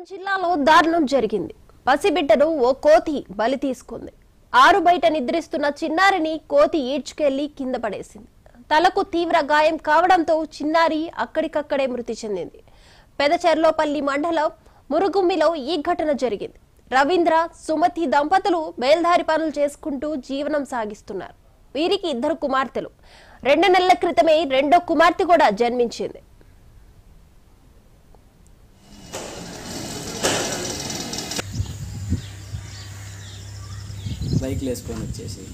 జిల్లాలో దారుణం జరిగింది పసిబిడ్డను ఓ కోతి బలి తీసుకుంది ఆరు బయట నిద్రిస్తున్న చిన్నారిని కోతి ఈడ్చుకెళ్లి కింద పడేసింది తలకు తీవ్ర గాయం కావడంతో చిన్నారి అక్కడికక్కడే మృతి చెందింది పెదచెర్లోపల్లి మండలం మురుగుమ్మిలో ఈ ఘటన జరిగింది రవీంద్ర సుమతి దంపతులు బయలుదారి పనులు చేసుకుంటూ జీవనం సాగిస్తున్నారు వీరికి ఇద్దరు కుమార్తెలు రెండు నెలల క్రితమే రెండో కుమార్తె కూడా జన్మించింది బైక్లు వేసుకొని వచ్చేసి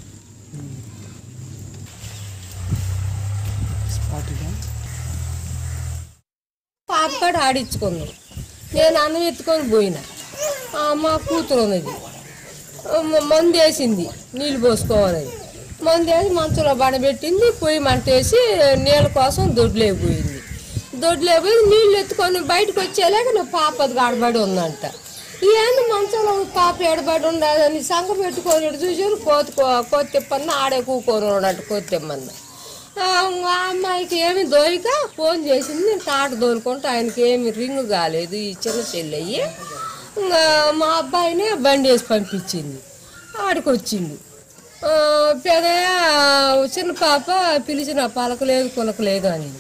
పాప కాడ ఆడించుకున్నాం నేను అన్నం ఎత్తుకొని పోయినా ఆ, మా కూతురు ఉన్నది ఆ, మ- మందు వేసింది నీళ్ళు పోసుకోవాలని మందు వేసి మంచంలో బడబెట్టింది పొయ్యి మంట వేసి నీళ్ళ కోసం దొడ్లేకపోయింది దొడ్లేకపోయి నీళ్ళు ఎత్తుకొని బయటకు వచ్చేలాగా నా పాప అది గాడబడి ఉందంట ఏంది మంచంలో పాప ఎడబడి ఉండదని సంగ పెట్టుకొని ఇటు చూసారు కోతి కోతి తిప్పన్న ఆడే కూకొని ఉన్నట్టు కోతి తిమ్మన్న ఆ ఆ అమ్మాయికి ఏమి దోయక ఫోన్ చేసింది నేను తాట దోలుకుంటే ఆయనకి ఏమి రింగ్ కాలేదు ఈ చిన్న చెల్లెయ్యి ఇంకా మా అబ్బాయిని బండి వేసి పంపించింది ఆడికి వచ్చిండు ఆ, పెదయ్య చిన్న పాప పిలిచిన పలకలేదు కులకలేదు అని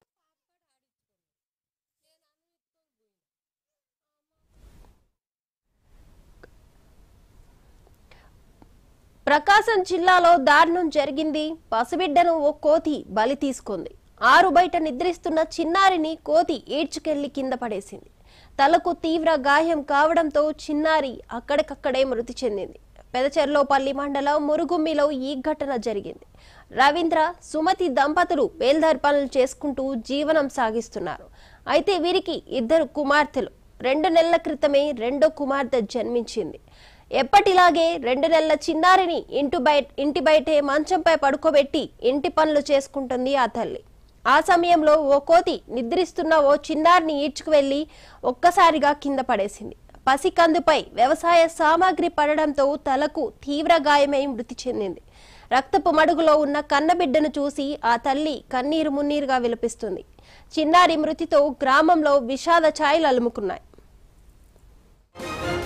ప్రకాశం జిల్లాలో దారుణం జరిగింది పసిబిడ్డను ఓ కోతి బలి తీసుకుంది ఆరు బయట నిద్రిస్తున్న చిన్నారిని కోతి ఈడ్చుకెళ్లి కింద పడేసింది తలకు తీవ్ర గాయం కావడంతో చిన్నారి అక్కడికక్కడే మృతి చెందింది పెదచెర్లోపల్లి మండలం మురుగుమ్మిలో ఈ ఘటన జరిగింది రవీంద్ర సుమతి దంపతులు బేల్దారి పనులు చేసుకుంటూ జీవనం సాగిస్తున్నారు అయితే వీరికి ఇద్దరు కుమార్తెలు రెండు నెలల క్రితమే రెండో కుమార్తె జన్మించింది ఎప్పటిలాగే రెండు నెలల చిన్నారిని ఇంటి బయట ఇంటి బయటే మంచంపై పడుకోబెట్టి ఇంటి పనులు చేసుకుంటుంది ఆ తల్లి ఆ సమయంలో ఓ కోతి నిద్రిస్తున్న ఓ చిన్నారిని ఈడ్చుకువెళ్లి ఒక్కసారిగా కింద పడేసింది పసికందుపై వ్యవసాయ సామాగ్రి పడడంతో తలకు తీవ్ర గాయమై మృతి చెందింది రక్తపు మడుగులో ఉన్న కన్నబిడ్డను చూసి ఆ తల్లి కన్నీరు మున్నీరుగా విలపిస్తుంది చిన్నారి మృతితో గ్రామంలో విషాద ఛాయలు అలుముకున్నాయి